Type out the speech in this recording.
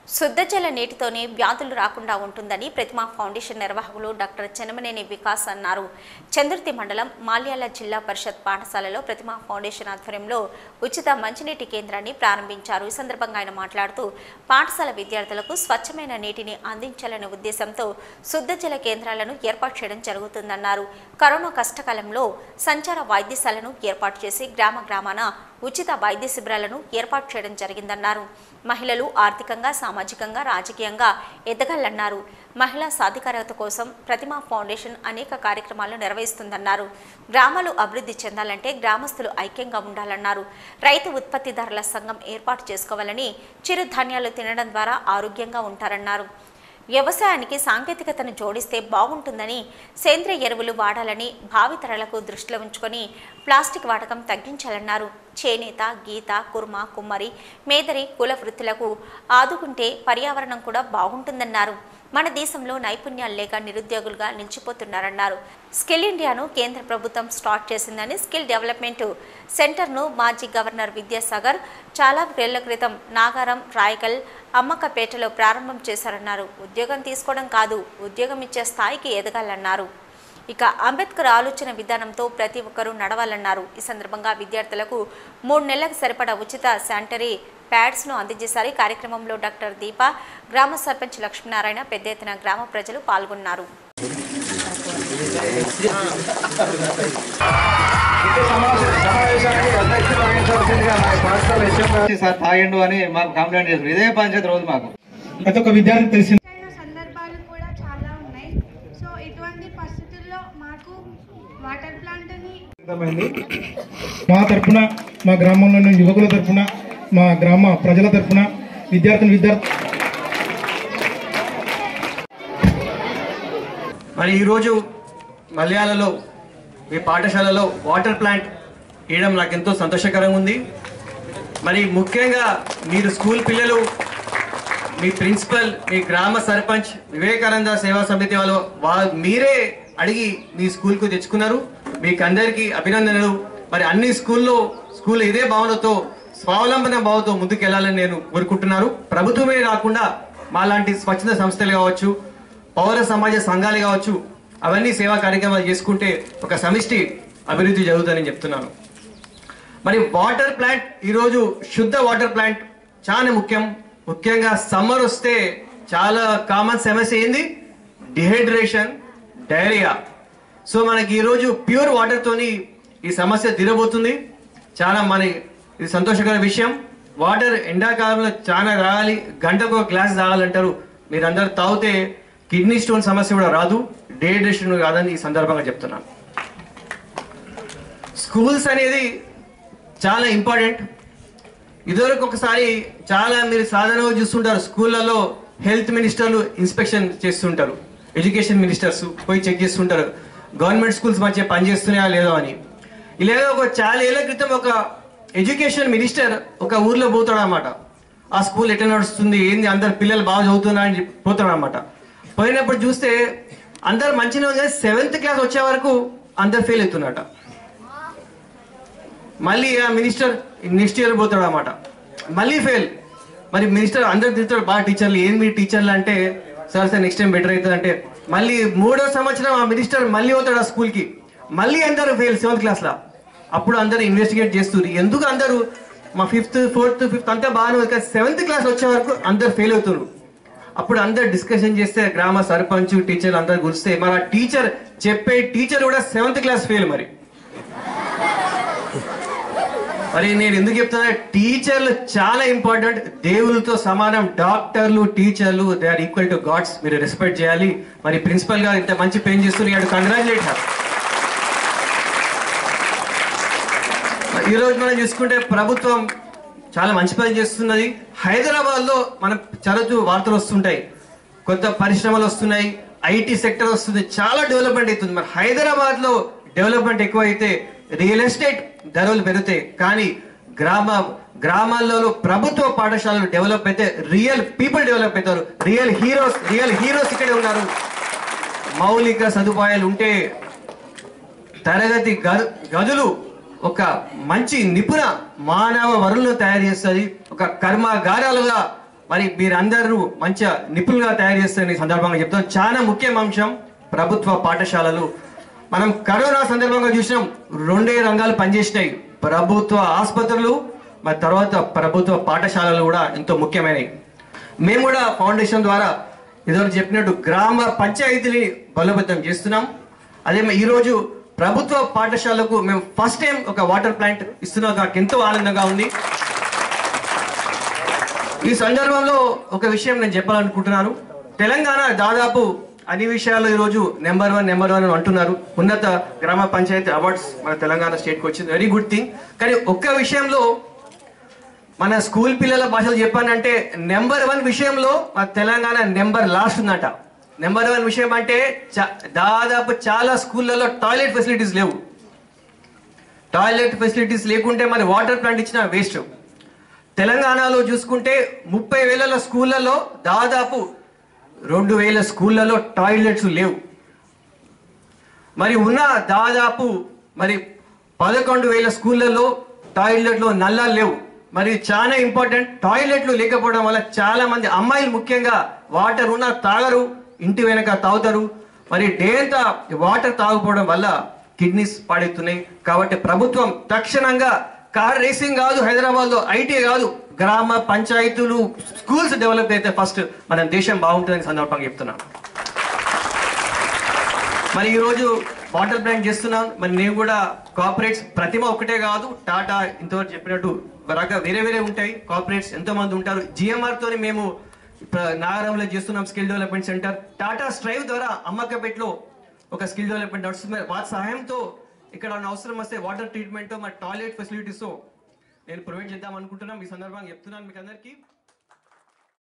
శుద్ధజల నీటితోనే వ్యాధులు రాకుండా ఉంటుందని ప్రతిమా ఫౌండేషన్ నిర్వాహకులు డాక్టర్ చెనమనేని వికాస్ అన్నారు చంద్రుతి మండలం మాల్యాల జిల్లా పరిషత్ పాఠశాలలో ప్రతిమా ఫౌండేషన్ ఆధ్వర్యంలో ఉచిత మంచినీటి కేంద్రాన్ని ప్రారంభించారు ఈ సందర్భంగా ఆయన మాట్లాడుతూ పాఠశాల విద్యార్థులకు స్వచ్ఛమైన నీటిని అందించాలనే ఉద్దేశంతో శుద్ధజల కేంద్రాలను ఏర్పాటు చేయడం జరుగుతుందన్నారు కరోనా కష్టకాలంలో సంచార వైద్యశాలను ఏర్పాటు చేసి గ్రామ గ్రామాన ఉచిత వైద్య శిబిరాలను ఏర్పాటు చేయడం జరిగిందన్నారు మహిళలు ఆర్థికంగా సామాజికంగా రాజకీయంగా ఎదగాలన్నారు మహిళా సాధికారత కోసం ప్రతిమా ఫౌండేషన్ అనేక కార్యక్రమాలు నిర్వహిస్తుందన్నారు గ్రామాలు అభివృద్ధి చెందాలంటే గ్రామస్తులు ఐక్యంగా ఉండాలన్నారు రైతు ఉత్పత్తిదారుల సంఘం ఏర్పాటు చేసుకోవాలని చిరుధాన్యాలు తినడం ద్వారా ఆరోగ్యంగా ఉంటారన్నారు వ్యవసాయానికి సాంకేతికతను జోడిస్తే బాగుంటుందని సేంద్రియ ఎరువులు వాడాలని భావితరాలకు దృష్టిలో ఉంచుకొని ప్లాస్టిక్ వాడకం తగ్గించాలన్నారు చేనేత గీత కుర్మ కుమ్మరి మేదరి కుల వృత్తులకు ఆదుకుంటే పర్యావరణం కూడా బాగుంటుందన్నారు మన దేశంలో నైపుణ్యాలు లేక నిరుద్యోగులుగా నిలిచిపోతున్నారన్నారు స్కిల్ ఇండియాను కేంద్ర ప్రభుత్వం స్టార్ట్ చేసిందని స్కిల్ డెవలప్మెంట్ సెంటర్ను మాజీ గవర్నర్ విద్యాసాగర్ చాలా ఏళ్ల క్రితం నాగారం రాయకల్ అమ్మకపేటలో ప్రారంభం చేశారన్నారు ఉద్యోగం తీసుకోవడం కాదు ఉద్యోగం ఇచ్చే స్థాయికి ఎదగాలన్నారు ఇక అంబేద్కర్ ఆలోచన విధానంతో ప్రతి ఒక్కరూ నడవాలన్నారు ఈ సందర్భంగా విద్యార్థులకు మూడు నెలలకు సరిపడా ఉచిత శానిటరీ ప్యాడ్స్ను అందజేశారు ఈ కార్యక్రమంలో డాక్టర్ దీప గ్రామ సర్పంచ్ లక్ష్మీనారాయణ పెద్ద ఎత్తున గ్రామ ప్రజలు పాల్గొన్నారు సార్ తాగిండు అని మాకు కంప్లైంట్ చేస్తారు ఇదే పంచాయతీ రోజు మాకు ప్రతి ఒక్క విద్యార్థికి తెలిసింది అయిన సందర్భాలు కూడా చాలా ఉన్నాయి సో ఇటువంటి పరిస్థితుల్లో మాకు వాటర్ ప్లాంట్ని అర్థమైంది మా తరపున మా గ్రామంలోని యువకుల తరపున మా గ్రామ ప్రజల తరపున విద్యార్థులు విద్యార్థి మరి ఈరోజు మలయాళలో మీ పాఠశాలలో వాటర్ ప్లాంట్ వేయడం నాకు ఎంతో సంతోషకరంగా ఉంది మరి ముఖ్యంగా మీరు స్కూల్ పిల్లలు మీ ప్రిన్సిపల్ మీ గ్రామ సర్పంచ్ వివేకానంద సేవా సమితి వాళ్ళు వా మీరే అడిగి మీ స్కూల్కు తెచ్చుకున్నారు మీకు అందరికీ అభినందనలు మరి అన్ని స్కూల్లో స్కూల్ ఇదే భావనతో స్వావలంబన భావంతో ముందుకెళ్లాలని నేను కోరుకుంటున్నాను ప్రభుత్వమే కాకుండా మాలాంటి స్వచ్ఛంద సంస్థలు కావచ్చు పౌర సమాజ సంఘాలు కావచ్చు అవన్నీ సేవా కార్యక్రమాలు చేసుకుంటే ఒక సమిష్టి అభివృద్ధి జరుగుతుందని చెప్తున్నాను మరి వాటర్ ప్లాంట్ ఈరోజు శుద్ధ వాటర్ ప్లాంట్ చాలా ముఖ్యం ముఖ్యంగా సమ్మర్ వస్తే చాలా కామన్ సమస్య ఏంది డిహైడ్రేషన్ డైరియా సో మనకి ఈరోజు ప్యూర్ వాటర్తోని ఈ సమస్య తీరబోతుంది చాలా మన ఇది సంతోషకర విషయం వాటర్ ఎండాకాలంలో చాలా తాగాలి గంటకు ఒక గ్లాస్ తాగాలంటారు మీరందరూ తాగితే కిడ్నీ స్టోన్ సమస్య కూడా రాదు డిహైడ్రేషన్ కాదని ఈ సందర్భంగా చెప్తున్నాను స్కూల్స్ అనేది చాలా ఇంపార్టెంట్ ఇదివరకు ఒకసారి చాలా మీరు సాధారణంగా చూస్తుంటారు స్కూళ్ళలో హెల్త్ మినిస్టర్లు ఇన్స్పెక్షన్ చేస్తుంటారు ఎడ్యుకేషన్ మినిస్టర్స్ పోయి చెక్ చేస్తుంటారు గవర్నమెంట్ స్కూల్స్ మంచిగా పనిచేస్తున్నాయా లేదో అని ఇలాగే ఒక చాలా ఏళ్ల క్రితం ఒక ఎడ్యుకేషన్ మినిస్టర్ ఒక ఊర్లో పోతాడు అనమాట ఆ స్కూల్ ఎట్లా నడుస్తుంది ఏంది అందరు పిల్లలు బాగా చదువుతున్నారు అని పోతాడు అనమాట పోయినప్పుడు చూస్తే అందరు మంచిగా ఉంది సెవెంత్ క్లాస్ వచ్చే వరకు అందరు ఫెయిల్ అవుతున్నట మళ్ళీ ఆ మినిస్టర్ నెక్స్ట్ ఇయర్ పోతాడు అనమాట మళ్ళీ ఫెయిల్ మరి మినిస్టర్ అందరు తిరుగుతాడు బాగా టీచర్లు ఏం మీ టీచర్లు అంటే sir sir next time better అవుతుంది అంటే మళ్ళీ మూడో సంవత్సరం ఆ మినిస్టర్ మళ్ళీ పోతాడు ఆ స్కూల్కి మళ్ళీ అందరూ ఫెయిల్ సెవెంత్ క్లాస్లో అప్పుడు అందరూ ఇన్వెస్టిగేట్ చేస్తుంది ఎందుకు అందరూ మా ఫిఫ్త్ ఫోర్త్ ఫిఫ్త్ అంతా బాగానే ఉంది కానీ సెవెంత్ క్లాస్ వచ్చే వరకు అందరు ఫెయిల్ అవుతున్నారు అప్పుడు అందరు డిస్కషన్ చేస్తే గ్రామ సర్పంచ్ టీచర్లు అందరు గురిస్తే మరి ఆ టీచర్ చెప్పే టీచర్ కూడా సెవెంత్ క్లాస్ ఫెయిల్ మరి మరి నేను ఎందుకు చెప్తున్నా టీచర్లు చాలా ఇంపార్టెంట్ దేవులతో సమానం డాక్టర్లు టీచర్లు they are equal to gods మీరు రెస్పెక్ట్ చేయాలి మరి ప్రిన్సిపల్ గారు ఇంత మంచి పెయిన్ చేస్తున్నారు కంగ్రాచులేట్ సార్ ఈ రోజు మనం చూసుకుంటే ప్రభుత్వం చాలా మంచి పని చేస్తున్నది హైదరాబాద్ లో మనం తరచూ వార్తలు వస్తుంటాయి కొత్త పరిశ్రమలు వస్తున్నాయి ఐటీ సెక్టర్ వస్తుంది చాలా డెవలప్మెంట్ అవుతుంది మరి హైదరాబాద్ లో డెవలప్మెంట్ ఎక్కువ అయితే రియల్ ఎస్టేట్ ధరలు పెరుగుతాయి కానీ గ్రామ గ్రామాల్లో ప్రభుత్వ పాఠశాలలు డెవలప్ అయితే రియల్ పీపుల్ డెవలప్ అవుతారు రియల్ హీరోస్ రియల్ హీరోస్ ఇక్కడే ఉన్నారు మౌలిక సదుపాయాలు ఉంటే తరగతి గ- గదులు ఒక మంచి నిపుణ మానవ వరులను తయారు చేస్తుంది ఒక కర్మాగారాలుగా మరి మీరందరూ మంచిగా నిపుణులుగా తయారు చేస్తారని ఈ సందర్భంగా చెప్తాం చాలా ముఖ్యమైన అంశం ప్రభుత్వ పాఠశాలలు మనం కరోనా సందర్భంగా చూసినాం రెండే రంగాలు పనిచేసినాయి ప్రభుత్వ ఆసుపత్రులు మరి తర్వాత ప్రభుత్వ పాఠశాలలు కూడా ఎంతో ముఖ్యమైనవి మేము కూడా ఫౌండేషన్ ద్వారా ఇదివరకు చెప్పినట్టు గ్రామ పంచాయతీని బలోపేతం చేస్తున్నాం అదే మ- ఈరోజు ప్రభుత్వ పాఠశాలకు మేము ఫస్ట్ టైం ఒక వాటర్ ప్లాంట్ ఇస్తున్నాం నాకు ఎంతో ఆనందంగా ఉంది ఈ సందర్భంలో ఒక విషయం నేను చెప్పాలనుకుంటున్నాను తెలంగాణ దాదాపు అన్ని విషయాల్లో ఈరోజు నెంబర్ వన్ నెంబర్ వన్ అని అంటున్నారు ఉన్నత గ్రామ పంచాయతీ అవార్డ్స్ మన తెలంగాణ స్టేట్కి వచ్చింది వెరీ గుడ్ థింగ్ కానీ ఒక్క విషయంలో మన స్కూల్ పిల్లల భాషలు చెప్పానంటే నెంబర్ వన్ విషయంలో మన తెలంగాణ నెంబర్ లాస్ట్ ఉందట నెంబర్ వన్ విషయం అంటే చా- దాదాపు చాలా స్కూళ్ళలో టాయిలెట్ ఫెసిలిటీస్ లేవు టాయిలెట్ ఫెసిలిటీస్ లేకుంటే మరి వాటర్ ప్లాంట్ ఇచ్చిన వేస్ట్ తెలంగాణలో చూసుకుంటే ముప్పై వేల స్కూళ్ళలో దాదాపు రెండు వేల స్కూళ్ళలో టాయిలెట్స్ లేవు మరి ఉన్న దాదాపు మరి పదకొండు వేల స్కూళ్ళలో టాయిలెట్లు నల్లాలు లేవు మరి చాలా ఇంపార్టెంట్ టాయిలెట్లు లేకపోవడం వల్ల చాలా మంది అమ్మాయిలు ముఖ్యంగా వాటర్ ఉన్న తాగరు ఇంటి వెనక తాగుతారు మరి డే అంతా వాటర్ తాగకపోవడం వల్ల కిడ్నీస్ పాడెత్తున్నాయి కాబట్టి ప్రభుత్వం తక్షణంగా కార్ రేసింగ్ కాదు హైదరాబాద్ లో ఐటీ కాదు గ్రామ పంచాయతీలు స్కూల్స్ డెవలప్ అయితే ఫస్ట్ మన దేశం బాగుంటుందని సందర్భంగా చెప్తున్నాను మరి ఈ రోజు వాటర్ ప్లాంట్ చేస్తున్నాం మరి నేను కూడా కార్పొరేట్స్ ప్రతిమ ఒకటే కాదు టాటా ఇంతవరకు చెప్పినట్టు రక వేరే వేరే ఉంటాయి కార్పొరేట్స్ ఎంతో మంది ఉంటారు జిఎంఆర్ తోని మేము ప్ర- నాగరంలో చేస్తున్నాం skill development centre Tata Strive ద్వారా అమ్మకపేటలో ఒక స్కిల్ డెవలప్మెంట్ నడుస్తుంది మరి వాటి సహాయంతో ఇక్కడ ఉన్న అవసరం వస్తే వాటర్ ట్రీట్మెంట్ మరి టాయిలెట్ ఫెసిలిటీస్ నేను ప్రొవైడ్ చేద్దాం అనుకుంటున్నాం ఈ సందర్భంగా చెప్తున్నాను మీకు అందరికీ